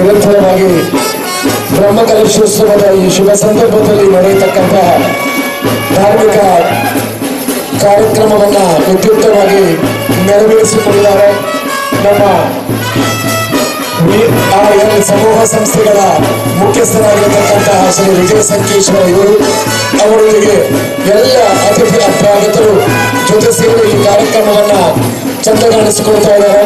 ನಿರಂತರವಾಗಿ ಬ್ರಹ್ಮಕಲಶೋತ್ಸವದ ಈ ಶುಭ ಸಂದರ್ಭದಲ್ಲಿ ನಡೆಯತಕ್ಕಂತಹ ಧಾರ್ಮಿಕ ಕಾರ್ಯಕ್ರಮವನ್ನ ಅತ್ಯುತ್ತಮವಾಗಿ ನೆರವೇರಿಸಿಕೊಂಡಿದ್ದಾರೆ ನಮ್ಮ ವಿಆರ್ಎಲ್ ಸಮೂಹ ಸಂಸ್ಥೆಗಳ ಮುಖ್ಯಸ್ಥರಾಗಿರತಕ್ಕಂತಹ ಶ್ರೀ ವಿಜಯ ಸಂಕೇಶ್ವರ ಇವರು ಅವರೊಂದಿಗೆ ಎಲ್ಲ ಅತಿಥಿ ಅಭ್ಯಾಗತರು ಜೊತೆ ಸೇರಿ ಈ ಕಾರ್ಯಕ್ರಮವನ್ನ ಚಂದಗಾಣಿಸಿಕೊಳ್ತಾ ಇದ್ದಾರೆ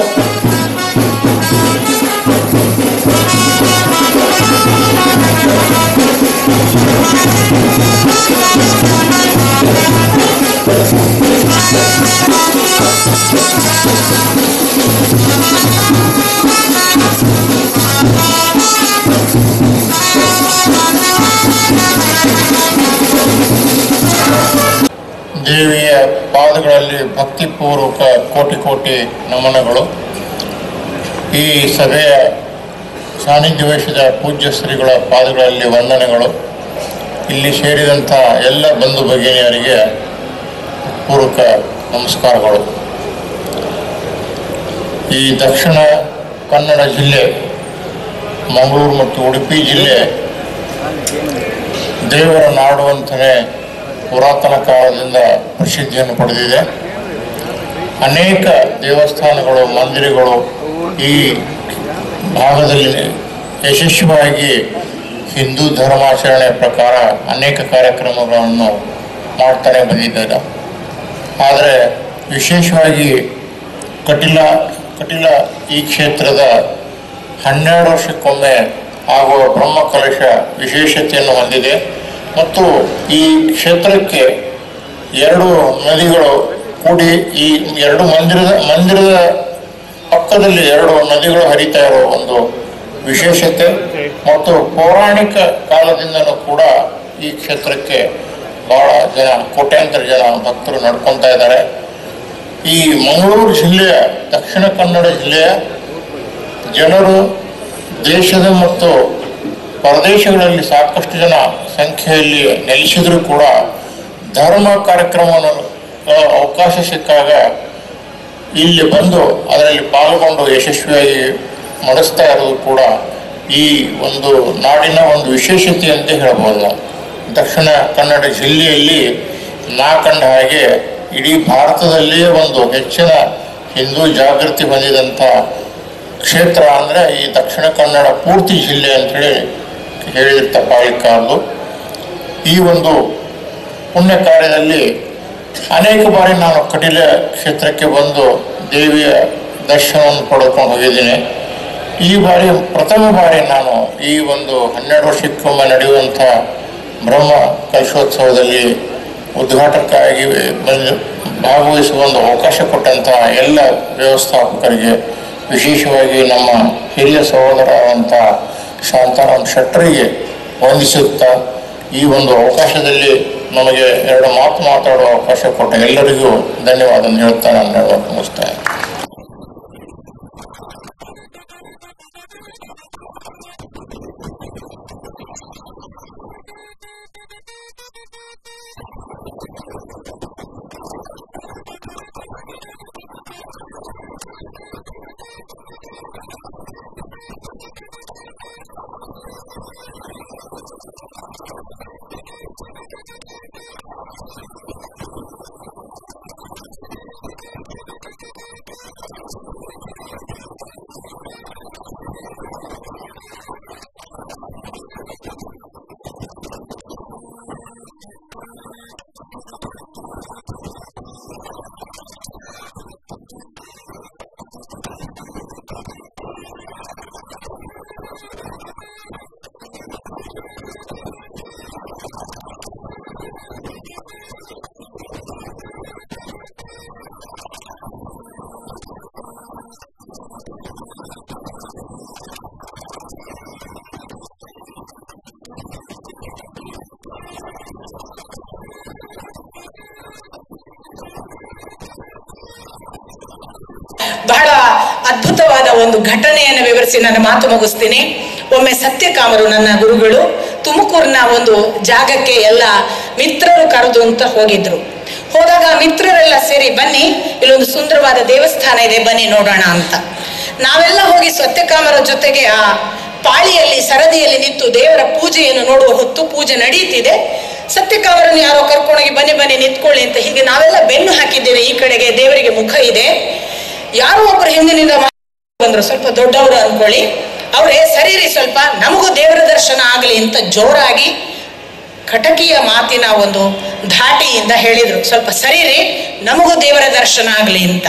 ದೇವಿಯ ಪಾದಗಳಲ್ಲಿ ಭಕ್ತಿಪೂರ್ವಕ ಕೋಟಿ ಕೋಟಿ ನಮನಗಳು ಈ ಸಭೆಯ ಸಾನ್ನಿಧ್ಯ ವಹಿಸಿದ ಪೂಜ್ಯ ಶ್ರೀಗಳ ಪಾದಗಳಲ್ಲಿ ವಂದನೆಗಳು ಇಲ್ಲಿ ಸೇರಿದಂಥ ಎಲ್ಲ ಬಂಧು ಭಗಿನಿಯರಿಗೆ ಪೂರ್ವಕ ನಮಸ್ಕಾರಗಳು ಈ ದಕ್ಷಿಣ ಕನ್ನಡ ಜಿಲ್ಲೆ ಮಂಗಳೂರು ಮತ್ತು ಉಡುಪಿ ಜಿಲ್ಲೆ ದೇವರ ನಾಡು ಅಂತಲೇ ಪುರಾತನ ಕಾಲದಿಂದ ಪ್ರಸಿದ್ಧಿಯನ್ನು ಪಡೆದಿದೆ ಅನೇಕ ದೇವಸ್ಥಾನಗಳು ಮಂದಿರಗಳು ಈ ಭಾಗದಲ್ಲಿ ಯಶಸ್ವಿಯಾಗಿ ಹಿಂದೂ ಧರ್ಮಾಚರಣೆ ಪ್ರಕಾರ ಅನೇಕ ಕಾರ್ಯಕ್ರಮಗಳನ್ನು ಮಾಡ್ತಾನೆ ಬಂದಿದ್ದಾರೆ ಆದರೆ ವಿಶೇಷವಾಗಿ ಕಟಿಲ ಕಟಿಲ ಈ ಕ್ಷೇತ್ರದ ಹನ್ನೆರಡು ವರ್ಷಕ್ಕೊಮ್ಮೆ ಆಗುವ ಬ್ರಹ್ಮ ಕಲಶ ವಿಶೇಷತೆಯನ್ನು ಹೊಂದಿದೆ ಮತ್ತು ಈ ಕ್ಷೇತ್ರಕ್ಕೆ ಎರಡು ನದಿಗಳು ಕೂಡಿ ಈ ಎರಡು ಮಂದಿರದ ಮಂದಿರದ ಪಕ್ಕದಲ್ಲಿ ಎರಡು ನದಿಗಳು ಹರಿತಾ ಇರೋ ಒಂದು ವಿಶೇಷತೆ ಮತ್ತು ಪೌರಾಣಿಕ ಕಾಲದಿಂದನೂ ಕೂಡ ಈ ಕ್ಷೇತ್ರಕ್ಕೆ ಬಹಳ ಜನ ಕೋಟ್ಯಾಂತರ ಜನ ಭಕ್ತರು ನಡ್ಕೊತಾ ಇದ್ದಾರೆ ಈ ಮಂಗಳೂರು ಜಿಲ್ಲೆಯ ದಕ್ಷಿಣ ಕನ್ನಡ ಜಿಲ್ಲೆಯ ಜನರು ದೇಶದ ಮತ್ತು ಪರದೇಶಗಳಲ್ಲಿ ಸಾಕಷ್ಟು ಜನ ಸಂಖ್ಯೆಯಲ್ಲಿ ನೆಲೆಸಿದರೂ ಕೂಡ ಧರ್ಮ ಕಾರ್ಯಕ್ರಮವನ್ನು ಆ, ಅವಕಾಶ ಸಿಕ್ಕಾಗ ಇಲ್ಲಿ ಬಂದು ಅದರಲ್ಲಿ ಪಾಲ್ಗೊಂಡು ಯಶಸ್ವಿಯಾಗಿ ನಡೆಸ್ತಾ ಇರೋದು ಕೂಡ ಈ ಒಂದು ನಾಡಿನ ಒಂದು ವಿಶೇಷತೆ ಅಂತ ಹೇಳ್ಬೋದು ನಾವು ದಕ್ಷಿಣ ಕನ್ನಡ ಜಿಲ್ಲೆಯಲ್ಲಿ ನಾ ಕಂಡ ಹಾಗೆ ಇಡೀ ಭಾರತದಲ್ಲಿಯೇ ಒಂದು ಹೆಚ್ಚಿನ ಹಿಂದೂ ಜಾಗೃತಿ ಹೊಂದಿದಂಥ ಕ್ಷೇತ್ರ ಅಂದರೆ ಈ ದಕ್ಷಿಣ ಕನ್ನಡ ಪೂರ್ತಿ ಜಿಲ್ಲೆ ಅಂತೇಳಿ ಹೇಳಿದ್ರೆ ತಪ್ಪಾಗಲಿಕ್ಕಾಗದು ಈ ಒಂದು ಪುಣ್ಯ ಕಾರ್ಯದಲ್ಲಿ ಅನೇಕ ಬಾರಿ ನಾನು ಕಟೀಲ ಕ್ಷೇತ್ರಕ್ಕೆ ಬಂದು ದೇವಿಯ ದರ್ಶನವನ್ನು ಪಡೆದುಕೊಂಡು ಹೋಗಿದ್ದೀನಿ ಈ ಬಾರಿ ಪ್ರಥಮ ಬಾರಿ ನಾನು ಈ ಒಂದು ಹನ್ನೆರಡು ವರ್ಷಕ್ಕೊಮ್ಮೆ ನಡೆಯುವಂಥ ಬ್ರಹ್ಮ ಕಲಶೋತ್ಸವದಲ್ಲಿ ಉದ್ಘಾಟಕರಾಗಿ ಬಂದು ಭಾಗವಹಿಸುವ ಒಂದು ಅವಕಾಶ ಕೊಟ್ಟಂತಹ ಎಲ್ಲ ವ್ಯವಸ್ಥಾಪಕರಿಗೆ ವಿಶೇಷವಾಗಿ ನಮ್ಮ ಹಿರಿಯ ಸಹೋದರರಾದಂಥ ಶಾಂತಾರಾಮ್ ಶೆಟ್ಟರಿಗೆ ವಂದಿಸುತ್ತಾ ಈ ಒಂದು ಅವಕಾಶದಲ್ಲಿ ನಮಗೆ ಎರಡು ಮಾತು ಮಾತಾಡುವ ಅವಕಾಶ ಕೊಟ್ಟ ಎಲ್ಲರಿಗೂ ಧನ್ಯವಾದ ಹೇಳ್ತಾ ನಾನು ಹೇಳೋಕೆ ಮುಗಿಸ್ತೇನೆ ಬಹಳ ಅದ್ಭುತವಾದ ಒಂದು ಘಟನೆಯನ್ನು ವಿವರಿಸಿ ನನ್ನ ಮಾತು ಮುಗಿಸ್ತೀನಿ ಒಮ್ಮೆ ಸತ್ಯಕಾಮರು ನನ್ನ ಗುರುಗಳು ತುಮಕೂರಿನ ಒಂದು ಜಾಗಕ್ಕೆ ಎಲ್ಲ ಮಿತ್ರರು ಕರೆದು ಅಂತ ಹೋಗಿದ್ರು ಹೋದಾಗ ಮಿತ್ರರೆಲ್ಲ ಸೇರಿ ಬನ್ನಿ ಇಲ್ಲೊಂದು ಸುಂದರವಾದ ದೇವಸ್ಥಾನ ಇದೆ ಬನ್ನಿ ನೋಡೋಣ ಅಂತ ನಾವೆಲ್ಲ ಹೋಗಿ ಸತ್ಯಕಾಮರ ಜೊತೆಗೆ ಆ ಪಾಳಿಯಲ್ಲಿ ಸರದಿಯಲ್ಲಿ ನಿಂತು ದೇವರ ಪೂಜೆಯನ್ನು ನೋಡುವ ಹೊತ್ತು ಪೂಜೆ ನಡೀತಿದೆ ಸತ್ಯಕಾಮರನ್ನು ಯಾರೋ ಕರ್ಕೊಂಡೋಗಿ ಬನ್ನಿ ಬನ್ನಿ ನಿಂತ್ಕೊಳ್ಳಿ ಅಂತ ಹೀಗೆ ನಾವೆಲ್ಲ ಬೆನ್ನು ಹಾಕಿದ್ದೇವೆ ಈ ಕಡೆಗೆ ದೇವರಿಗೆ ಮುಖ ಇದೆ ಯಾರೋ ಒಬ್ಬರು ಹಿಂದಿನಿಂದ ಮಾ- ಬಂದ್ರು ಸ್ವಲ್ಪ ದೊಡ್ಡವರು ಅನ್ಕೊಳ್ಳಿ ಅವ್ರೇ ಸರಿರಿ ಸ್ವಲ್ಪ ನಮಗೂ ದೇವರ ದರ್ಶನ ಆಗಲಿ ಅಂತ ಜೋರಾಗಿ ಕಟಕಿಯ ಮಾತಿನ ಒಂದು ಧಾಟಿಯಿಂದ ಹೇಳಿದ್ರು ಸ್ವಲ್ಪ ಸರಿರಿ ನಮಗೂ ದೇವರ ದರ್ಶನ ಆಗಲಿ ಅಂತ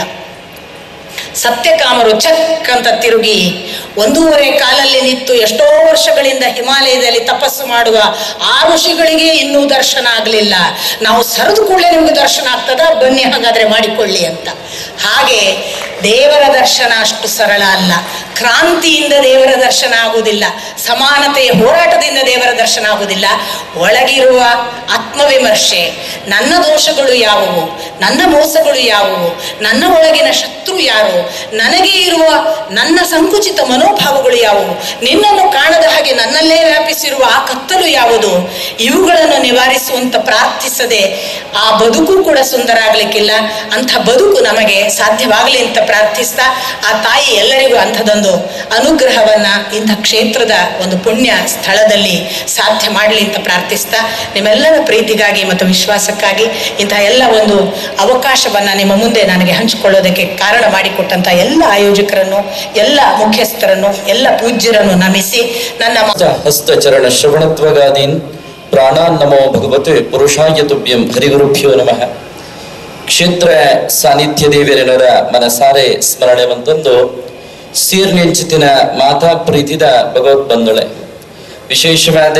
ಸತ್ಯಕಾಮರು ಚಕ್ ಅಂತ ತಿರುಗಿ ಒಂದೂವರೆ ಕಾಲಲ್ಲಿ ನಿಂತು ಎಷ್ಟೋ ವರ್ಷಗಳಿಂದ ಹಿಮಾಲಯದಲ್ಲಿ ತಪಸ್ಸು ಮಾಡುವ ಆ ಋಷಿಗಳಿಗೆ ಇನ್ನೂ ದರ್ಶನ ಆಗಲಿಲ್ಲ ನಾವು ಸರಿದು ಕೂಡಲೇ ನಿಮ್ಗೆ ದರ್ಶನ ಆಗ್ತದ ಬನ್ನಿ ಹಾಗಾದ್ರೆ ಮಾಡಿಕೊಳ್ಳಿ ಅಂತ ಹಾಗೆ ದೇವರ ದರ್ಶನ ಅಷ್ಟು ಸರಳ ಅಲ್ಲ ಕ್ರಾಂತಿಯಿಂದ ದೇವರ ದರ್ಶನ ಆಗುವುದಿಲ್ಲ ಸಮಾನತೆಯ ಹೋರಾಟದಿಂದ ದೇವರ ದರ್ಶನ ಆಗುವುದಿಲ್ಲ ಒಳಗಿರುವ ಆತ್ಮವಿಮರ್ಶೆ ನನ್ನ ದೋಷಗಳು ಯಾವುವು ನನ್ನ ಮೋಸಗಳು ಯಾವುವು ನನ್ನ ಒಳಗಿನ ಶತ್ರು ಯಾರು ನನಗೆ ಇರುವ ನನ್ನ ಸಂಕುಚಿತ ಮನೋಭಾವಗಳು ಯಾವುವು ನಿನ್ನನ್ನು ಕಾಣದ ಹಾಗೆ ನನ್ನಲ್ಲೇ ವ್ಯಾಪಿಸಿರುವ ಆ ಕತ್ತಲು ಯಾವುದು ಇವುಗಳನ್ನು ನಿವಾರಿಸುವಂತ ಪ್ರಾರ್ಥಿಸದೆ ಆ ಬದುಕು ಕೂಡ ಸುಂದರ ಆಗ್ಲಿಕ್ಕಿಲ್ಲ ಅಂಥ ಬದುಕು ನಮಗೆ ಸಾಧ್ಯವಾಗಲಿ ಅಂತ ಪ್ರಾರ್ಥಿಸ್ತಾ ಆ ತಾಯಿ ಎಲ್ಲರಿಗೂ ಅಂಥದೊಂದು ಅನುಗ್ರಹವನ್ನ ಇಂಥ ಕ್ಷೇತ್ರದ ಒಂದು ಪುಣ್ಯ ಸ್ಥಳದಲ್ಲಿ ಸಾಧ್ಯ ಮಾಡಲಿ ಅಂತ ಪ್ರಾರ್ಥಿಸ್ತಾ ನಿಮ್ಮೆಲ್ಲರ ಪ್ರೀತಿಗಾಗಿ ಮತ್ತು ವಿಶ್ವಾಸಕ್ಕಾಗಿ ಇಂಥ ಎಲ್ಲ ಒಂದು ಅವಕಾಶವನ್ನ ನಿಮ್ಮ ಮುಂದೆ ನನಗೆ ಹಂಚಿಕೊಳ್ಳೋದಕ್ಕೆ ಕಾರಣ ಮಾಡಿಕೊಟ್ಟಂತ ಎಲ್ಲ ಆಯೋಜಕರನ್ನು ಎಲ್ಲ ಮುಖ್ಯಸ್ಥರನ್ನು ಎಲ್ಲ ಪೂಜ್ಯರನ್ನು ನಮಿಸಿ ನನ್ನ ಮ- ಹಸ್ತಚರಣ ಶ್ರವಣತ್ವಗಾದೀನ್ ಪ್ರಾಣಾನ್ ನಮೋ ಭಗವತೆ ಪುರುಷಾಯ ತುಭ್ಯಂ ಹರಿಗುರುಭ್ಯೋ ನಮಃ ಕ್ಷೇತ್ರ ಸಾನ್ನಿಧ್ಯ ದೇವರನರ ಮನಸಾರೆ ಸ್ಮರಣೆ ಬಂತಂದು ಸೀರ್ನೆಂಚಿತಿನ ಮಾತಾ ಪ್ರೀತಿದ ಭಗವತ್ ಬಂಧುಳೆ ವಿಶೇಷವಾದ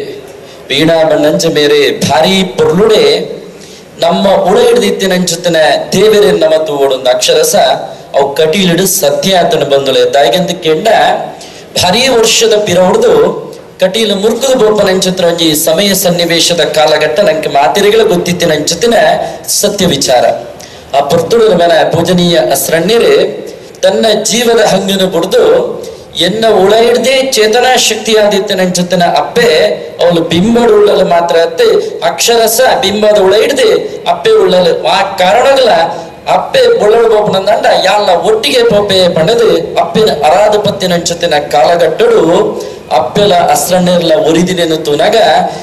ವೀಣಾ ಬಣ್ಣಂಚ ಮೇರೆ ಭಾರಿ ಪೊರ್ಲುಡೆ ನಮ್ಮ ಉಳ ಹಿಡಿದಿತ್ತಿನಂಚುತ್ತಿನ ದೇವರೇ ನಮತು ಓಡೊಂದು ಅಕ್ಷರಸ ಅವು ಕಟೀಲಿಡು ಸತ್ಯ ಆತನ ಬಂದುಳೆ ದಾಯಿಗಂತ ಕೆಂಡ ಭಾರಿ ವರ್ಷದ ಪಿರ ಹೊಡೆದು ಕಟೀಲು ಮುರುಕದ ಬೋಪನಂಚತ್ರ ಒಂಜಿ ಸಮಯ ಸನ್ನಿವೇಶದ ಕಾಲಘಟ್ಟ ನಂಗೆ ಮಾತಿರಿಗಳ ಗೊತ್ತಿತ್ತಿನಂಚುತ್ತಿನ ಸತ್ಯ ವಿಚಾರ ಆ ಪುರ್ತುಡು ಮನ ಪೂಜನೀಯ ಅಸ್ರಣ್ಯರೇ ತನ್ನ ಜೀವದ ಹಂಗನ್ನು ಬಿಡ್ದು ಎನ್ನ ಉಳ ಹಿಡ್ದೆ ಚೇತನಾ ಶಕ್ತಿ ಆದಿತ್ಯನಂಚುತ್ತಿನ ಅಪ್ಪೆ ಅವಳು ಬಿಂಬದ ಉಳ್ಳಲು ಮಾತ್ರ ಅತ್ತೆ ಅಕ್ಷರಸ ಬಿಂಬದ ಉಳ ಹಿಡ್ದೆ ಅಪ್ಪೆ ಉಳ್ಳಲು ಆ ಕಾರಣಗಳ ಅಪ್ಪೆ ಬೊಳ್ಳಲು ಬೋಪನಂದಂಡ ಯಾಲ್ಲ ಒಟ್ಟಿಗೆ ಪೋಪೆ ಪಣದು ಅಪ್ಪಿನ ಅರಾಧಪತ್ತಿನಂಚುತ್ತಿನ ಕಾಲಘಟ್ಟಡು ಅಪ್ಪೆಲ ಅಸ್ರಣ್ಣೆರ್ಲ ಒರಿದಿನೆನು ತೂನಗ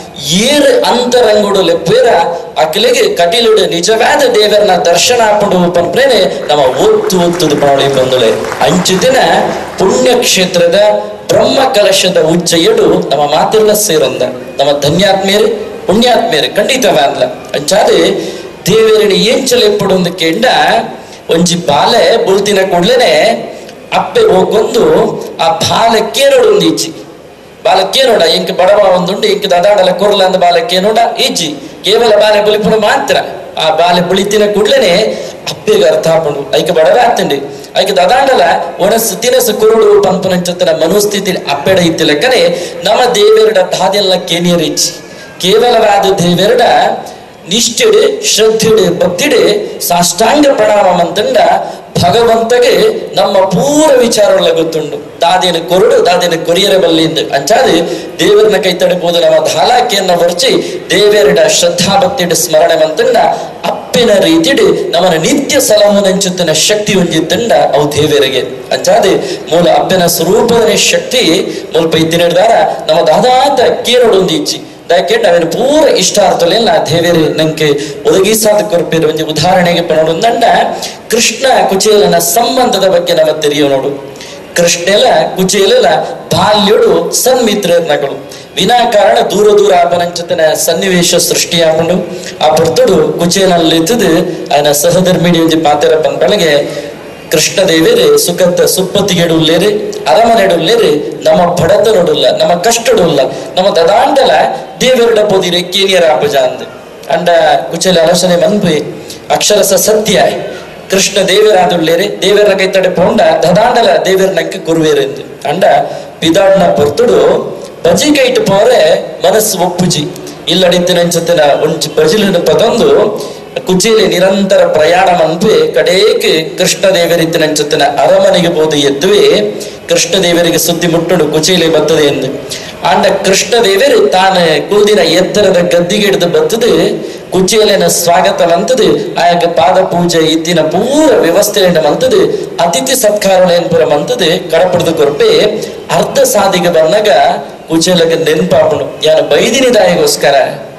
ಏರ್ ಅಂತರಂಗುಡು ಲೆಪ್ಪೇರ ಅಕ್ಲೆಗೆ ಕಟೀಲುಡು ನಿಜವಾದ ದೇವರನ್ನ ದರ್ಶನ ಹಾಕೊಂಡು ಪಂಪ್ರೇನೆ ನಮ್ಮ ಒತ್ತು ಒತ್ತುದು ಪಾವಳಿ ಬಂದುಳೆ ಅಂಚುದಿನ ಪುಣ್ಯಕ್ಷೇತ್ರದ ಬ್ರಹ್ಮ ಕಲಶದ ಉಚ್ಚೆಯಡು ನಮ್ಮ ಮಾತೆಲ್ಲ ಸೇರೊಂದ ನಮ್ಮ ಧನ್ಯಾತ್ಮೇರು ಪುಣ್ಯಾತ್ಮೇರು ಖಂಡಿತವಾದ್ಲ ಅಂಚಾದೆ ದೇವರಿನ ಏಂಚಲು ಎಪ್ಪಡು ಒಂದು ಕೆಂಡ ಒಂಜಿ ಬಾಲೆ ಬುಳ್ತಿನ ಕೂಡ್ಲೇನೆ ಅಪ್ಪೆ ಹೋಗೊಂದು ಆ ಬಾಲಕ್ಕೇನೋಡು ಒಂದು ಈಚಿ ಬಾಲಕ್ಕೇನೋಡ ಇಂಕ ಬಡವ ಒಂದುಂಡು ಇಂಕ ದದಾಡಲ ಕೊರ್ಲ ಅಂದ ಬಾಲಕ್ಕೇನೋಡ ಈಜಿ ಕೇವಲ ಬಾಲೆ ಬುಲಿಪುಣ ಮಾತ್ರ ಆ ಬಾಲೆ ಬುಳಿತಿನ ಕೂಡ್ಲೇನೆ ಅಪ್ಪೆಗೆ ಅರ್ಥ ಹಾಕೊಂಡು ಐಕ ಬಡವ ಆತಂಡಿ ಐಕ ದದಾಂಡಲ ಒಣಸು ತಿನಸು ಕುರುಡು ಪಂಪನಂಚತನ ಮನೋಸ್ಥಿತಿ ಅಪ್ಪೆಡ ಇತ್ತು ಲೆಕ್ಕನೆ ನಮ್ಮ ದೇವೆರಡ ದಾದೆಲ್ಲ ಕೇನಿಯರಿಚ್ಚಿ ಕೇವಲವಾದ ದೇವೆರಡ ನಿಷ್ಠೆಡು ಶ್ರದ್ಧೆಡು ಭಕ್ತಿಡು ಸಾಷ್ಟಾಂಗ ಪ್ರಣಾಮ ಮಂತಂಡ ಭಗವಂತಗೆ ನಮ್ಮ ಪೂರ ವಿಚಾರಗಳ ಗೊತ್ತುಂಡು ದಾದೇನ ಕೊರಡು ದಾದೇನ ಕೊರಿಯರ ಬಲ್ಲಿಂದು ಅಂಚಾದು ದೇವರನ್ನ ಕೈ ತಡಬಹುದು ನಮ್ಮ ಧಾಲಾಕಿಯನ್ನ ಹೊರಚಿ ದೇವರಡ ಶ್ರದ್ಧಾ ಭಕ್ತಿಡು ಸ್ಮರಣೆ ಮಂತಂಡ ಅಪ್ಪಿನ ರೀತಿಡು ನಮ್ಮನ ನಿತ್ಯ ಸಲಹುನಂಚುತ್ತಿನ ಶಕ್ತಿ ಹೊಂದಿದ್ದಂಡ ಅವು ದೇವರಿಗೆ ಅಂಚಾದು ಮೂಲ ಅಪ್ಪಿನ ಸ್ವರೂಪದ ಶಕ್ತಿ ಮೂಲ ಪೈತಿನಿಡ್ದಾರ ನಮ್ಮ ದಾದಾತ ಕೇರೊಡೊಂದು ಇಚ್ಚಿ ದಯಕೆಂಡು ಅವನ ಪೂರ ಇಷ್ಟಾರ್ಥಲೆಲ್ಲ ದೇವೇರು ನಂಗೆ ಒದಗಿಸಾದ ಕೊರಪೇರು ಒಂದು ಉದಾಹರಣೆಗೆ ಪನೋಡೊಂದಂಡ ಕೃಷ್ಣ ಕುಚೇಲನ ಸಂಬಂಧದ ಬಗ್ಗೆ ನಮ್ಮ ತೆರೆಯೋ ನೋಡು ಕೃಷ್ಣೆಲ ಕುಚೇಲಲ ಬಾಲ್ಯಡು ಸನ್ಮಿತ್ರನಗಳು ವಿನಾಕಾರಣ ದೂರ ದೂರ ಆಪನಂಚತನ ಸನ್ನಿವೇಶ ಸೃಷ್ಟಿಯಾಕೊಂಡು ಆ ಪುರ್ತಡು ಕುಚೇಲಲ್ಲಿದ್ದು ಅವನ ಸಹಧರ್ಮಿಣಿ ಒಂದು ಪಾತ್ರ ಬಂದೊಳಗೆ ಕೃಷ್ಣದೇವೇರೆ ಸುಖತ್ತ ಸುಪ್ಪತ್ತಿಗೆಡುಲ್ಲೇರಿ ಅರಮನೆಡುಲ್ಲೇರಿ ನಮ್ಮ ಬಡತನಡುಲ್ಲ ನಮ್ಮ ಕಷ್ಟಡುಲ್ಲ ನಮ್ಮ ದದಾಂಡಲ ದೇವರುಡ ಪೋದಿರೆ ಕೇನಿಯರ ಅಪಜ ಅಂದ್ ಅಂಡ ಕುಚಲ ಆಲೋಚನೆ ಮನ್ಪಿ ಅಕ್ಷರಸ ಸತ್ಯ ಕೃಷ್ಣ ದೇವರಾದುಳ್ಳೇರಿ ದೇವರ ಕೈತಡೆ ಪೋಂಡ ದದಾಂಡಲ ದೇವರ ನಂಗೆ ಗುರುವೇರೆಂದು ಅಂಡ ಪಿದಾಡ್ನ ಪೊರ್ತುಡು ಬಜಿ ಕೈಟ್ ಪೋರೆ ಮನಸ್ಸು ಒಪ್ಪುಜಿ ಇಲ್ಲಡಿತ್ತಿನಂಚತ್ತಿನ ಒಂಚು ಬಜಿಲಿನ ಪದೊಂದು ಕುಚೇಲಿ ನಿರಂತರ ಪ್ರಯಾಣ ಮಂಪೆ ಕಡೇಕ್ ಕೃಷ್ಣ ದೇವರಿತ್ತಿನಂಚತ್ತಿನ ಅರಮನೆಗೆ ಬೋದು ಎದ್ದುವೆ ಕೃಷ್ಣ ದೇವರಿಗೆ ಸುದ್ದಿ ಮುಟ್ಟುಡು ಕುಚೇಲಿ ಬರ್ತದೆ ಎಂದು ಆಂಡ ಕೃಷ್ಣ ದೇವರು ತಾನು ಕುಲ್ದಿನ ಎತ್ತರದ ಗದ್ದಿಗೆ ಹಿಡಿದು ಬತ್ತದು ಕುಚಿಯಲಿನ ಸ್ವಾಗತ ಮಂತದು ಆಯಕ ಪಾದ ಪೂಜೆ ಇತ್ತಿನ ಪೂರ ವ್ಯವಸ್ಥೆಯಿಂದ ಮಂತದು ಅತಿಥಿ ಸತ್ಕಾರಗಳೇನ್ ಪುರ ಮಂತದು ಕಡಪಡ್ದು ಕೊರ್ಪೆ ಅರ್ಧ ಸಾಧಿಗೆ ಬಂದಾಗ ಕುಚೇಲಗೆ ನೆನ್ಪಾಪುಣು ಯಾನ ಬೈದಿನಿದಾಯಿಗೋಸ್ಕರ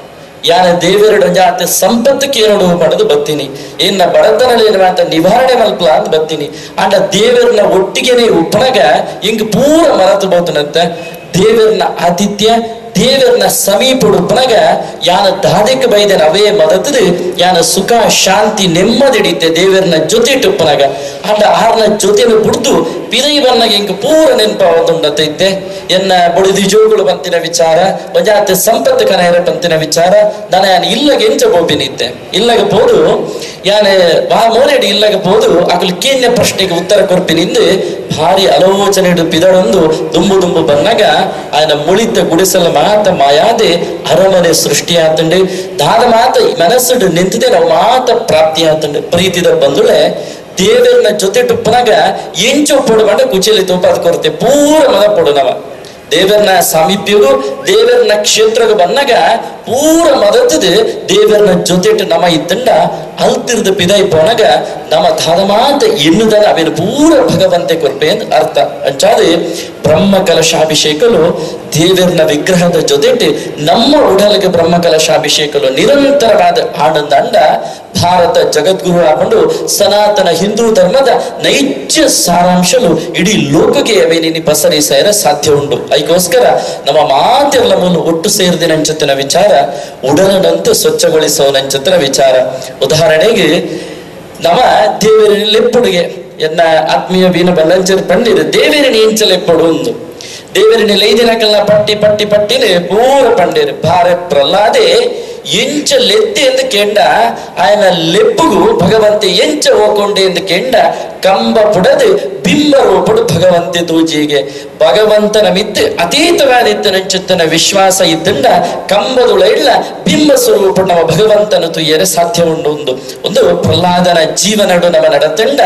ಯಾನ ದೇವರಡ ಜಾತೆ ಸಂಪತ್ತು ಕೇರಡು ಪಡೆದು ಬತ್ತೀನಿ ಇನ್ನ ಬಡತನ ಅಂತ ನಿವಾರಣೆ ಮಲ್ಪಲ ಅಂತ ಬತ್ತೀನಿ ಅಂಡ ದೇವರನ್ನ ಒಟ್ಟಿಗೆನೆ ಉಪ್ಪನಗ ಹಿಂಗ್ ಪೂರ ಮರತು ಬೋತನಂತ ದೇವರನ್ನ ಆತಿಥ್ಯ ದೇವರನ್ನ ಸಮೀಪ ಉಪ್ಪನಗ ಯಾನ ದಾದಿಕ ಬೈದನ ಅವೇ ಮದತದು ಯಾನ ಸುಖ ಶಾಂತಿ ನೆಮ್ಮದಿಡಿತೆ ದೇವರನ್ನ ಜೊತೆ ಉಪ್ಪನಗ ಅಂಡ ಆರ್ನ ಜೊತೆನು ಬಿಡ್ದು ಪಿದೈ ಬನ್ನಗ ಹಿಂಗ್ ಪೂರ ನೆನಪ ಒಂದುಂಡತೈತೆ ಎನ್ನ ಬುಡಿದಿ ಜೋಗುಳು ಬಂತಿನ ವಿಚಾರ ಒಂಜಾತೆ ಸಂಪತ್ತು ಕನೆಯರ ಬಂತಿನ ವಿಚಾರ ನಾನು ಯಾನ್ ಇಲ್ಲಗ ಎಂಚ ಬೋಪಿನಿದ್ದೆ ಇಲ್ಲಗ ಪೋದು ಯಾನ್ ಬಾ ಮೋರೆಡಿ ಇಲ್ಲಗ ಪೋದು ಅಕಲ್ ಕೇನ್ಯ ಪ್ರಶ್ನೆಗೆ ಉತ್ತರ ಕೊರ್ಪಿನಿಂದು ಭಾರಿ ಆಲೋಚನೆ ಪಿದಳೊಂದು ದುಂಬು ದುಂಬು ಬಂದಾಗ ఆయన ಮುಳಿತ ಗುಡಿಸಲ ಮಾತ ಮಾಯಾದೆ ಅರಮನೆ ಸೃಷ್ಟಿ ಆತಂಡು ದಾದ ಮಾತ ಮನಸ್ಸುಡು ನಿಂತಿದೆ ನಾವು ಮಾತ ಪ್ರಾಪ್ತಿ ಆತಂಡು ಪ್ರೀತಿದ ಬಂದುಳೆ ದೇವರನ್ನ ಜೊತೆ ಟುಪ್ಪನಾಗ ಎಂಚು ಪೊಡುಬಂಡ ಕುಚಿಲಿ ತೂಪಾದ ಕೊರತೆ ಪೂರ ಮದ ಪೊಡು ನವ ದೇವರನ ಸಾಮೀಪ್ಯಗೂ ದೇವರನ ಕ್ಷೇತ್ರಗೂ ಬಂದಾಗ ಪೂರ ಮದತದು ದೇವರನ ಜೊತೆಟ್ಟು ನಮ ಇತ್ತಂಡ ಅಲ್ತಿರ್ದ ಪಿದೈ ಪೋನಗ ನಮ ದಾದ ಮಾತ ಎನ್ನುದನ ಅವೇನು ಪೂರ ಭಗವಂತೆ ಕೊರ್ಪೆ ಅಂತ ಅರ್ಥ ಅಂಚಾದೆ ಬ್ರಹ್ಮ ಕಲಶಾಭಿಷೇಕಲು ದೇವರನ ವಿಗ್ರಹದ ಜೊತೆಟ್ಟು ನಮ್ಮ ಉಡಲಿಗೆ ಬ್ರಹ್ಮ ಕಲಶಾಭಿಷೇಕಲು ನಿರಂತರವಾದ ಆನಂದಂಡ ಭಾರತ ಜಗದ್ಗುರು ಆಕೊಂಡು ಸನಾತನ ಹಿಂದೂ ಧರ್ಮದ ನೈಜ ಸಾರಾಂಶಲು ಇಡೀ ಲೋಕಕ್ಕೆ ಅವೇನಿನಿ ಪಸರಿಸಾಯರ ಸಾಧ್ಯ ಉಂಟು ಅದಕ್ಕೋಸ್ಕರ ನಮ್ಮ ಮಾತೆಲ್ಲ ಮೂಲ ಒಟ್ಟು ಸೇರಿದ ನಂಚತ್ತಿನ ವಿಚಾರ ಉಡಲನಂತೂ ಸ್ವಚ್ಛಗೊಳಿಸುವ ನಂಚತ್ತಿನ ವಿಚಾರ ಉದಾಹರಣೆಗೆ ನಮ್ಮ ದೇವರಿನ ಲೆಪ್ಪುಡುಗೆ ಎನ್ನ ಆತ್ಮೀಯ ವೀನ ಬಲ್ಲಂಚರ್ ಪಂಡಿರು ದೇವರಿನ ಇಂಚಲೆಪ್ಪಡು ಒಂದು ದೇವರಿನ ಲೈದಿನಕಲ್ನ ಪಟ್ಟಿ ಪಟ್ಟಿ ಪಟ್ಟಿಲೆ ಪೂರ ಪಂಡಿರು ಭಾರ ಪ್ರಹ್ಲಾದೆ ಎಂಚ ಲೆತ್ತೆ ಎಂದು ಕೆಂಡ ఆయన ಲೆಪ್ಪುಗು ಭಗವಂತೆ ಎಂಚ ಹೋಕೊಂಡೆ ಎಂದು ಕೆಂಡ ಕಂಬ ಪುಡದು ಬಿಂಬ ರೂಪಡು ಭಗವಂತೆ ತೂಜಿಗೆ ಭಗವಂತನ ಮಿತ್ತು ಅತೀತವಾದಿತ್ತ ನಂಚುತ್ತನ ವಿಶ್ವಾಸ ಇದ್ದಂಡ ಕಂಬದುಳ ಬಿಂಬ ಸ್ವರೂಪ ನಮ್ಮ ಭಗವಂತನ ತುಯ್ಯರೆ ಸಾಧ್ಯ ಉಂಡು ಒಂದು ಒಂದು ಪ್ರಹ್ಲಾದನ ಜೀವನಡು ನಮ್ಮ ನಡತಂಡ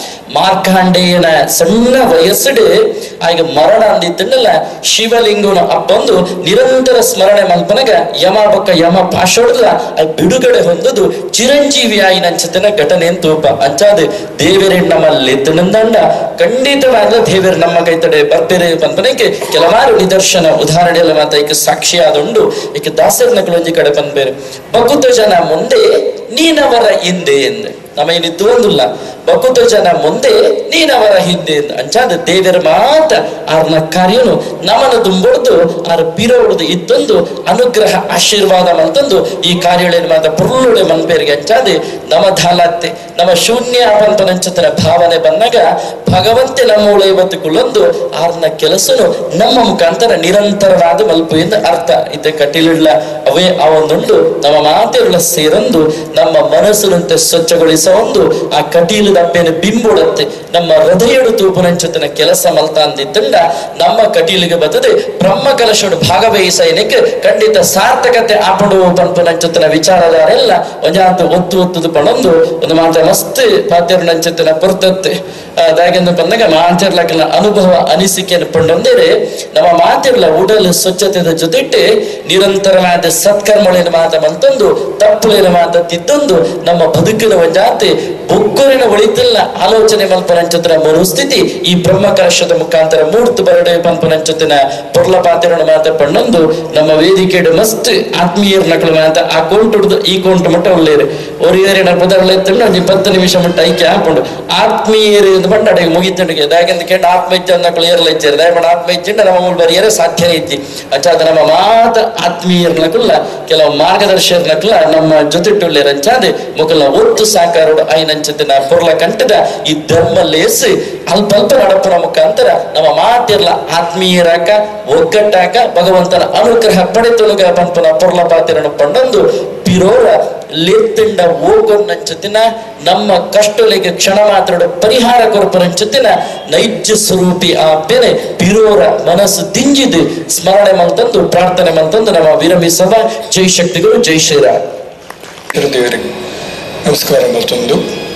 ಮಾರ್ಕಾಂಡೇಯನ ಸಣ್ಣ ವಯಸ್ಸಡು ಆಗ ಮರಣ ಅಂದಿತ್ತಂಡಲ್ಲ ಶಿವಲಿಂಗನ ಅಪ್ಪೊಂದು ನಿರಂತರ ಸ್ಮರಣೆ ಮಲ್ಪನಗ ಯಮ ಬಕ್ಕ ಯಮ ಪಾಶೊಡ್ದ ಆ ಬಿಡುಗಡೆ ಹೊಂದದು ಚಿರಂಜೀವಿ ಆಯಿ ನಂಚತನ ಘಟನೆ ತೂಪ ಅಂಚಾದ ದೇವರೇ ನಮ್ಮಲ್ಲಿ ಎತ್ತನಂದಂಡ ಖಂಡಿತವಾದ ದೇವರು ನಮ್ಮ ಕೈತಡೆ ಬರ್ಬೇರೆ ಪಂಪನಕ್ಕೆ ಕೆಲವಾರು ನಿದರ್ಶನ ಉದಾಹರಣೆ ಎಲ್ಲ ಮಾತ ಈಗ ಸಾಕ್ಷಿಯಾದುಂಡು ಈಗ ದಾಸರನ ಒಂಜಿ ಕಡೆ ಬಂದ್ಬೇರೆ ಬಕುತ ಜನ ಮುಂದೆ ನೀನವರ ಹಿಂದೆ ಎಂದೆ ನಮ್ಮ ಏನಿತ್ತು ಒಂದಿಲ್ಲ ಬಕುತ ಜನ ಮುಂದೆ ನೀನವರ ಹಿಂದೆ ಎಂದು ಅಂಚಾದ ದೇವರ ಮಾತ ಆರ್ನ ಕಾರ್ಯನು ನಮನ ತುಂಬೊಡ್ದು ಆರ ಪಿರೋಡ್ದು ಇತ್ತೊಂದು ಅನುಗ್ರಹ ಆಶೀರ್ವಾದ ಮಂತಂದು ಈ ಕಾರ್ಯಗಳೇನು ಮಾತ ಪುರುಳುಡೆ ಮನ್ಪೇರಿಗೆ ಅಂಚಾದೆ ನಮ ಧಾಲತ್ತೆ ನಮ್ಮ ಶೂನ್ಯ ಪಂಪನಂಚತನ ಭಾವನೆ ಬಂದಾಗ ಭಗವಂತೆ ನಮ್ಮ ಉಳ ಇವತ್ತು ಕುಳ್ಳೊಂದು ಆರ್ನ ಕೆಲಸನು ನಮ್ಮ ಮುಖಾಂತರ ನಿರಂತರವಾದ ಮಲ್ಪು ಎಂದು ಅರ್ಥ ಇತ್ತೆ ಕಟ್ಟಿಲಿಲ್ಲ ಅವೇ ಆ ಒಂದುಂಡು ನಮ್ಮ ಮಾತೆಗಳ ಸೇರಂದು ನಮ್ಮ ಮನಸ್ಸಿನಂತೆ ಸ್ವಚ್ಛಗೊಳಿಸ ಒಂದು ಆ ಕಟೀಲು ದಪ್ಪೆನ ಬಿಂಬುಡತ್ತೆ ನಮ್ಮ ಹೃದಯಡು ತೂಪುನಂಚತನ ಕೆಲಸ ಮಲ್ತ ಅಂದಿದ್ದಂಡ ನಮ್ಮ ಕಟೀಲಿಗೆ ಬರ್ತದೆ ಬ್ರಹ್ಮ ಕಲಶೋಡು ಭಾಗವಹಿಸೈನಕ್ಕೆ ಖಂಡಿತ ಸಾರ್ಥಕತೆ ಆಪಡು ಪಂಪನಂಚತನ ವಿಚಾರದಾರೆಲ್ಲ ಒಂಜಾತು ಒತ್ತು ಒತ್ತುದು ಪಣೊಂದು ಒಂದು ಮಾತ್ರ ಮಸ್ತ್ ಪಾತ್ಯರು ನಂಚತನ ಪೊರ್ತತ್ತೆ ದಾಗೆಂದು ಬಂದಾಗ ಮಾತಿರ್ಲಕ್ಕೆಲ್ಲ ಅನುಭವ ಅನಿಸಿಕೆಯನ್ನು ಪಂಡೊಂದೇರೆ ನಮ್ಮ ಮಾತಿರ್ಲ ಉಡಲು ಸ್ವಚ್ಛತೆಯ ಜೊತೆಟ್ಟೆ ನಿರಂತರವಾದ ಸತ್ಕರ್ಮಳಿನ ಮಾತ ಮಂತೊಂದು ತಪ್ಪುಲಿನ ಮಾತ ತಿದ್ದೊಂದು ನಮ್ಮ ಬದುಕಿನ ಒಂಜಾತೆ ಬೊಗ್ಗೊರಿನ ಒಳಿತಿಲ್ಲ ಆಲೋಚನೆ ಮಲ್ಪನಂಚತ್ರ ಮರುಸ್ಥಿತಿ ಈ ಬ್ರಹ್ಮ ಕಲಶದ ಮುಖಾಂತರ ಮೂರ್ತಿ ಬರಡೆ ಪಂಪನಂಚತ್ತಿನ ಪೊರ್ಲ ಪಾತ್ರನ ಮಾತ ಪಣ್ಣೊಂದು ನಮ್ಮ ವೇದಿಕೆಡು ಮಸ್ತ್ ಆತ್ಮೀಯರ್ ನಕಲು ಮಾತ ಆ ಕೊಂಟ್ ಹಿಡ್ದು ಈ ಕೊಂಟ್ ಮಟ್ಟ ಒಳ್ಳೆಯರು ಒರಿಯರಿನ ಪದಗಳ ಎತ್ತಂಡು ಒಂದು ಇಪ್ಪತ್ತು ನಿಮಿಷ ಮಟ್ಟ ಐಕ್ಯ ಹಾಕೊಂಡು ಆತ್ಮೀಯರು ಎಂದು ಬಂಡ ಅಡಿಗೆ ಮುಗಿತಂಡಿಗೆ ಯಾಕೆಂತ ಕೇಂದ್ರ ಆತ್ಮ ಇಚ್ಛೆ ನಕಲು ಏರ್ಲ ಇಚ್ಚಾರೆ ದಯಮಾಡಿ ಆತ್ಮ ಇಚ್ಛೆಂಡ ನಮ್ಮ ಮೂಲ ಬರಿಯರೆ ಸಾಧ್ಯನೇ ಇತ್ತಿ ಅಂಚಾದ ನಮ್ಮ ಮಾತ ಆತ್ಮೀಯರ್ ನಕಲ್ಲ ಕೆಲವು ಮಾರ್ಗದರ್ಶಕರ ನಕಲ ನಮ್ಮ ಜೊತೆ ಟೊಳ್ಳೆ ರಂಚಾದೆ ಮುಕಲ ಒತ್ತು ಸಾಕಾರೋಡು ಐನಂಚತಿನ ಪೊರ್ಲ ಕಂಟದ ಈ ಧರ್ಮ ಲೇಸಿ ಅಲ್ಪ ಅಲ್ಪ ನಡಪುನ ಮುಖಾಂತರ ನಮ್ಮ ಮಾತಿರ್ಲ ಆತ್ಮೀಯರಾಕ ಒಗ್ಗಟ್ಟಾಕ ಭಗವಂತನ ಅನುಗ್ರಹ ಪಡೆತೊಲಗ ಪಂಪನ ಪೊರ್ಲ ಪಾತಿರನ್ನು ಪಂಡೊಂದು ಪಿರೋರ ಲೆತ್ತಿಂಡ ಹೋಗೋನ್ನಂಚತಿನ ನಮ್ಮ ಕಷ್ಟಲಿಗೆ ಕ್ಷಣ ಮಾತ್ರ ಪರಿಹಾರ ಕೊರಪರಂಚತಿನ ನೈಜ ಸ್ವರೂಪಿ ಆ ಬೆನೆ ಪಿರೋರ ಮನಸ್ಸು ತಿಂಜಿದು ಸ್ಮರಣೆ ಮಂತಂದು ಪ್ರಾರ್ಥನೆ ಮಂತಂದು ನಮ್ಮ ವಿರಮಿಸವ ಜೈ ಶಕ್ತಿಗಳು ಜೈ ಶ್ರೀರಾಮ್ ಇರುದೇವರಿಗೆ ನಮಸ್ಕಾರ ಮತ್ತೊಂದು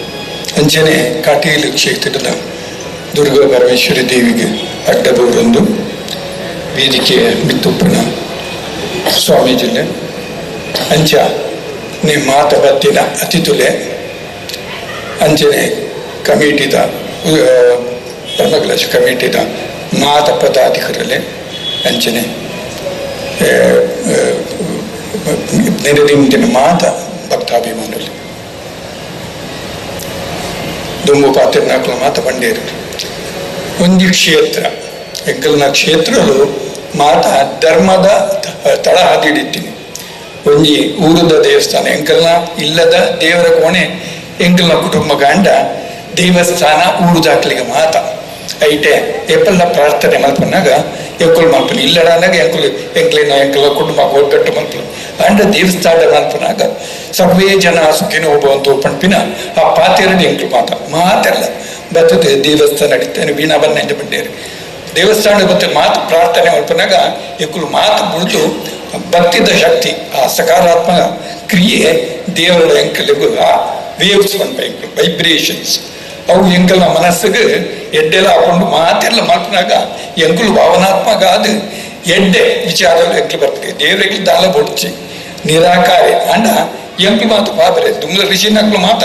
ಅಂಚನೆ ಕಾಟೀಲು ಕ್ಷೇತ್ರದ ದುರ್ಗಾ ಪರಮೇಶ್ವರಿ ದೇವಿಗೆ ಅಡ್ಡಬೂರೊಂದು ವೇದಿಕೆಯ ಮಿತ್ತುಪ್ಪನ ಸ್ವಾಮೀಜಿನ ಅಂಚ ನಿಮ್ಮ ಮಾತ ಬತ್ತಿನ ಅತಿಥುಲೆ ಅಂಚನೆ ಕಮಿಟಿದ ಧರ್ಮಕಲಶ ಕಮಿಟಿದ ಮಾತ ಪದಾಧಿಕಾರಲೆ ಅಂಚನೆ ನೆರೆದಿಂದಿನ ಮಾತ ಭಕ್ತಾಭಿಮಾನುಲೆ ದುಂಬು ಪಾತ್ರ ನಾಲ್ಕು ಮಾತ ಬಂಡೇರು ಒಂದು ಕ್ಷೇತ್ರ ಎಂಕಲ್ನ ಕ್ಷೇತ್ರಗಳು ಮಾತ ಧರ್ಮದ ತ- ತಳ ಹಾದಿಡಿತೀನಿ ಒಂಜಿ ಊರದ ದೇವಸ್ಥಾನ ಎಂಕಲ್ನ ಇಲ್ಲದ ದೇವರ ಕೋಣೆ ಎಂಕಲ್ನ ಕುಟುಂಬ ಗಂಡ ದೇವಸ್ಥಾನ ಊರುದಾಕ್ಲಿಗೆ ಮಾತ ಐಟೆ ಎಪ್ಪಲ್ಲ ಪ್ರಾರ್ಥನೆ ಮಲ್ಪನಾಗ ಎಂಕುಲ್ ಮಲ್ಪನ ಇಲ್ಲಡನಾಗ ಎಂಕುಲ್ ಎಂಕ್ಲಿನ ಎಂಕಲ ಕುಟುಂಬ ಒಗ್ಗಟ್ಟು ಮಲ್ಪನ ಅಂಡ ದೇವಸ್ಥಾನ ಮಲ್ಪನಾಗ ಸರ್ವೇ ಜನ ಸುಖಿನೋ ಭವಂತು ಪಂಪಿನ ಆ ಪಾತೆರಡು ಎಂಕ್ಲು ಮಾತ ಮಾತೆಲ್ಲ ಬರ್ತದೆ ದೇವಸ್ಥಾನ ನಡೀತಾನೆ ವೀಣಾ ಬನ್ನ ಬಂಡೇರಿ ದೇವಸ್ಥಾನ ಮತ್ತೆ ಮಾತು ಪ್ರಾರ್ಥನೆ ಮಲ್ಪನಾಗ ಎಂಕುಲು ಮಾತು ಬಿಡ್ತು ಭಕ್ತಿದ ಶಕ್ತಿ ಆ ಸಕಾರಾತ್ಮಕ ಕ್ರಿಯೆ ದೇವರ ಎಂಕಲಿಗೂ ಆ ವೇವ್ಸ್ ಬಂದ ಎಂಕಲು ವೈಬ್ರೇಷನ್ಸ್ ಅವು ಎಂಕಲ್ನ ಮನಸ್ಸಿಗೆ ಎಡ್ಡೆಲ್ಲ ಹಾಕೊಂಡು ಮಾತೆಲ್ಲ ಮಲ್ಪನಾಗ ಎಂಕುಲು ಭಾವನಾತ್ಮಕ ಆದ ಎಡ್ಡೆ ವಿಚಾರಗಳು ಎಂಕಲು ಬರ್ತದೆ ದೇವರಿಗೆ ದಾಲ ಬೊಡ್ಚಿ ನಿರಾಕಾರಿ ಅಂಡ ಎಂಕಲು ಮಾತು ಪಾದ್ರೆ ದುಮ್ಲ ಋಷಿ ನಕ್ಲು ಮಾತ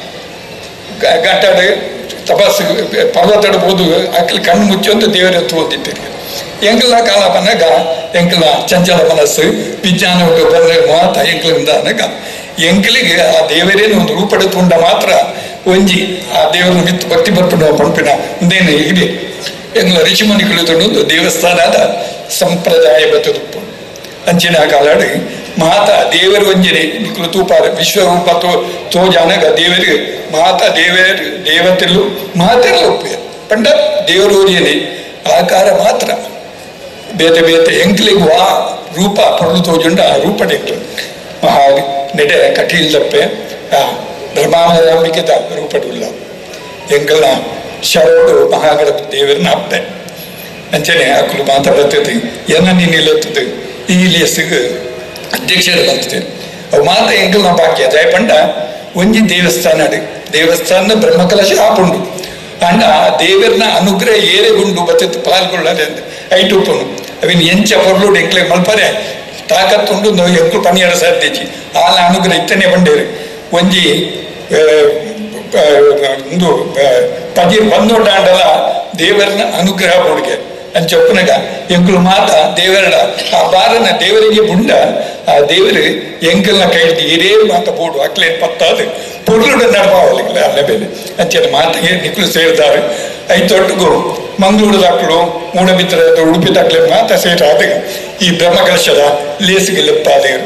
ಗ- ಗಂಟಾಡು ತಪಸ್ಸು ಪರ್ವತಡು ಬೋದು ಅಕ್ಕಲ್ ಕಣ್ಣು ಮುಚ್ಚೊಂದು ದೇವರ ಹತ್ತು ಓದಿದ್ದೀರಿ ಎಂಕಲ ಕಾಲ ಬಂದಾಗ ಎಂಕಲ ಚಂಚಲ ಮನಸ್ಸು ವಿಜ್ಞಾನ ಬಂದ ಮಾತ ಎಂಕಲಿಂದ ಅನ್ನಗ ಎಂಕಲಿಗೆ ಆ ದೇವರೇನು ಒಂದು ರೂಪಡೆತುಂಡ ಮಾತ್ರ ಒಂಜಿ ಆ ದೇವರನ್ನು ಮಿತ್ತು ಭಕ್ತಿ ಬರ್ಪುಡ ಪಂಪಿನ ಮುಂದೇನು ಇದೆ ಎಂಗ್ಲ ಋಷಿಮುನಿಗಳು ತೊಡೊಂದು ದೇವಸ್ಥಾನದ ಸಂಪ್ರದಾಯ ಬತ್ತದುಪ್ಪು ಅಂಚಿನ ಕಾಲಾಡಿ ಮಾತ ದೇವರು ಒಂಜನೆ ನಿಕ್ಲು ತೂಪಾರ ವಿಶ್ವರೂಪ ತೋ ತೋಜಾನಗ ದೇವರಿಗೆ ಮಾತ ದೇವರು ದೇವತೆಲು ಮಾತೆಲ್ಲ ಒಪ್ಪಿಯ ಪಂಡ ದೇವರು ಓದಿಯನೆ ಆಕಾರ ಮಾತ್ರ ಬೇತೆ ಬೇತೆ ಎಂಕ್ಲಿಗೆ ವಾ ರೂಪ ಪೊರ್ಲು ತೋಜುಂಡ ಆ ರೂಪ ಡೆಕ್ಲು ಮಹಾ ನೆಡೆ ಕಟೀಲ್ದಪ್ಪೆ ಆ ಬ್ರಹ್ಮಾಂಬಿಕೆದ ರೂಪಡುಲ್ಲ ಎಂಕಲ್ನ ಶರಡು ಮಹಾಗಣಪ ದೇವರನ್ನ ಅಪ್ಪೆ ಅಂಚನೆ ಅಕ್ಕಲು ಮಾತಾಡತ್ತದು ಎನ್ನ ನೀನು ನಿಲ್ಲತ್ತದು ಈ ಲೇಸಿಗೆ ಅಧ್ಯಕ್ಷರು ಬರ್ತದೆ ಅವು ಮಾತ ಎಂಕಲ್ನ ಬಾಕ್ಯ ಜಯಪಂಡ ಒಂಜಿ ದೇವಸ್ಥಾನ ಅಡಿ ದೇವಸ್ಥಾನ ಬ್ರಹ್ಮಕಲಶ ಆಪುಂಡು ಅಂಡ ದೇವರನ ಅನುಗ್ರಹ ಏರೆಗುಂಡು ಬತ್ತತ್ತು ಪಾಲ್ಗೊಳ್ಳದೆ ಅಂದ ಐಟುಪ್ಪನು ಅವಿನ ಎಂಚ ಪೊರ್ಲು ಎಂಕ್ಲೆ ಮಲ್ಪರೆ ತಾಕತ್ತುಂಡು ನಾವು ಎಂಕ್ಲು ಪನಿಯರ ಸಾಧ್ಯಜಿ ಆಲ ಅನುಗ್ರಹ ಇತ್ತನೆ ಬಂಡೇರು ಒಂಜಿ ಆ, ಆ, ಒಂದು ಆ, ಪದಿ ಬಂದೋಡಾಂಡಲ ದೇವರನ ಅನುಗ್ರಹ ಬೋಡಿಗೆ ಅಂಚ ಒಪ್ಪನಗ ಎಂಕುಲು ಮಾತ ದೇವರಡ ಆ ಬಾರನ ದೇವರಿಗೆ ಬುಂಡ ಆ ದೇವರು ಎಂಕಲ್ನ ಕೈಡ್ದು ಹಿರೇ ಮಾತ ಬೋಡು ಅಕ್ಲೆ ಪತ್ತಾದು ಪೊರ್ಲುಡ ನಡಪಾವಲಿಲ್ಲ ಅಲ್ಲ ಬೇಲೆ ಅಂಚೆ ಮಾತಿಗೆ ನಿಕ್ಲು ಸೇರಿದಾರೆ ಐತೊಟ್ಟಿಗೂ ಮಂಗಳೂರು ದಾಖಲು ಮೂಡಬಿದ್ರ ಉಡುಪಿ ದಾಖಲೆ ಮಾತ ಸೇರಾದ ಈ ಬ್ರಹ್ಮಕಲಶದ ಲೇಸಿಗೆ ಲೆಪ್ಪಾದೇರು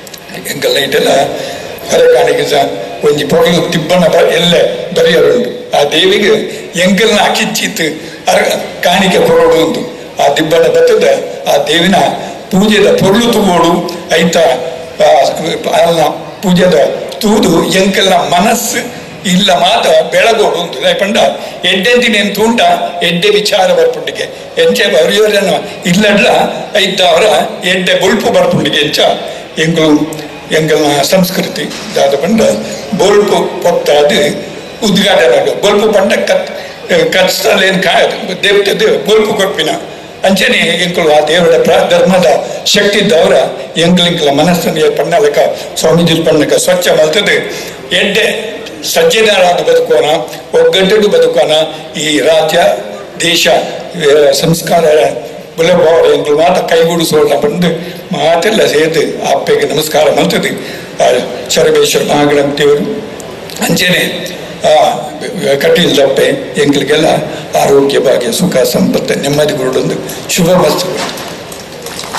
ಎಂಕಲ್ ನೈಟೆಲ್ಲ ಹೊರಕಾಣಿಗೆ ಸಹ ಒಂಜಿ ಪೊಗಲು ತಿಬ್ಬಣ ಬ ಎಲ್ಲ ಬರೆಯರುಂಡು ಆ ದೇವಿಗೆ ಎಂಕಲ್ನ ಅಕಿಚ್ಚಿತ್ತು ಅರ ಕಾಣಿಕೆ ಕೊರೋಡು ಉಂಟು ಆ ದಿಬ್ಬಣ ಬತ್ತದ ಆ ದೇವಿನ ಪೂಜೆದ ಪೊರ್ಲು ತೂಗೋಡು ಐತ ಆ, ಅಲ್ಲ ಪೂಜೆದ ತೂದು ಎಂಕಲ್ನ ಮನಸ್ಸು ಇಲ್ಲ ಮಾತ ಬೆಳಗೋಡು ಉಂಟು ಪಂಡ ಎಡ್ಡೆಂದಿನೇನು ತೂಂಡ ಎಡ್ಡೆ ವಿಚಾರ ಬರ್ಪುಂಡಿಗೆ ಎಂಚೆ ಬರೆಯೋರನ್ನ ಇಲ್ಲಡ್ರ ಐತ ಅವರ ಎಡ್ಡೆ ಬೊಳ್ಪು ಬರ್ಪುಂಡಿಗೆ ಎಂಚ ಎಂಗಳು ಎಂಗಲ್ನ ಸಂಸ್ಕೃತಿ ದಾದ ಪಂಡ ಬೊಳ್ಪು ಪೊತ್ತಾದು ಉದ್ಘಾಟನೆ ಬೊಳ್ಪು ಪಂಡ ಕತ್ ಕತ್ಸಲೇನು ಕಾ ದೇವತೆ ಬೊಳ್ಪು ಕೊಪ್ಪಿನ ಅಂಚನೆ ಎಂಕಲು ಆ ದೇವರ ಪ್ರ ಧರ್ಮದ ಶಕ್ತಿ ಇದ್ದವರ ಎಂಕಲಿಂಕಲ ಮನಸ್ಸನ್ನು ಪಣ್ಣಲಕ ಸ್ವಾಮೀಜಿ ಪಣ್ಣಕ ಸ್ವಚ್ಛ ಮಲ್ತದೆ ಎಡ್ಡೆ ಸಜ್ಜನರಾಗಿ ಬದುಕೋಣ ಒಗ್ಗಟ್ಟು ಬದುಕೋಣ ಈ ರಾಜ್ಯ ದೇಶ ಆ, ಸಂಸ್ಕಾರ ಬುಲಭಾವ ಎಂಗಳು ಮಾತ ಕೈಗೂಡಿಸೋಣ ಬಂದು ಮಾತೆಲ್ಲ ಸೇರ್ದು ಅಪ್ಪೆಗೆ ನಮಸ್ಕಾರ ಮಲ್ತದೆ ಆ, ಶರಬೇಶ್ವರ ಮಹಾಗಣಪತಿಯವರು ಅಂಚೆನೆ ಆ ಕಟೀಲ್ ದಪ್ಪೆ ಎಂಕಲಿಗೆಲ್ಲ ಆರೋಗ್ಯ ಭಾಗ್ಯ ಸುಖ ಸಂಪತ್ತು ನೆಮ್ಮದಿ ಕೊಡೊಂದು ಶುಭ ವಸ್ತು